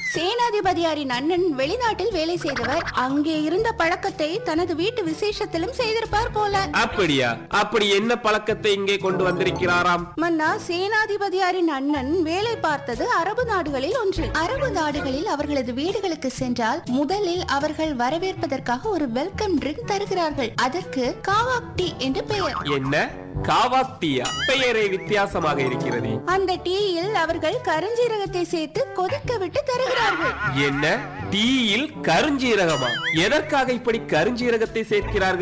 சேனாதிபதியாரின் அண்ணன் வெளிநாட்டில் வேலை செய்தவர் அங்கே இருந்த பழக்கத்தை தனது வீட்டு விசேஷத்திலும் செய்திருப்பார் போல அப்படியா அப்படி என்ன பழக்கத்தை இங்கே கொண்டு வந்திருக்கிறாராம் மன்னா சேனாதிபதியாரின் அண்ணன் வேலை பார்த்தது அரபு நாடுகளில் ஒன்று அரபு நாடுகளில் அவர்களது வீடுகளுக்கு சென்றால் முதலில் அவர்கள் வரவேற்பதற்காக ஒரு வெல்கம் ட்ரிங்க் தருகிறார்கள் அதற்கு காவாக் டீ என்று பெயர் என்ன காவாக் டீயா பெயரே வித்தியாசமாக இருக்கிறது அந்த டீயில் அவர்கள் கருஞ்சீரகத்தை சேர்த்து கொதிக்க விட்டு தருகிறார்கள் என்ன டீயில் கருஞ்சீரகமா எதற்காக இப்படி கருஞ்சீரகத்தை சேர்க்கிறார்கள்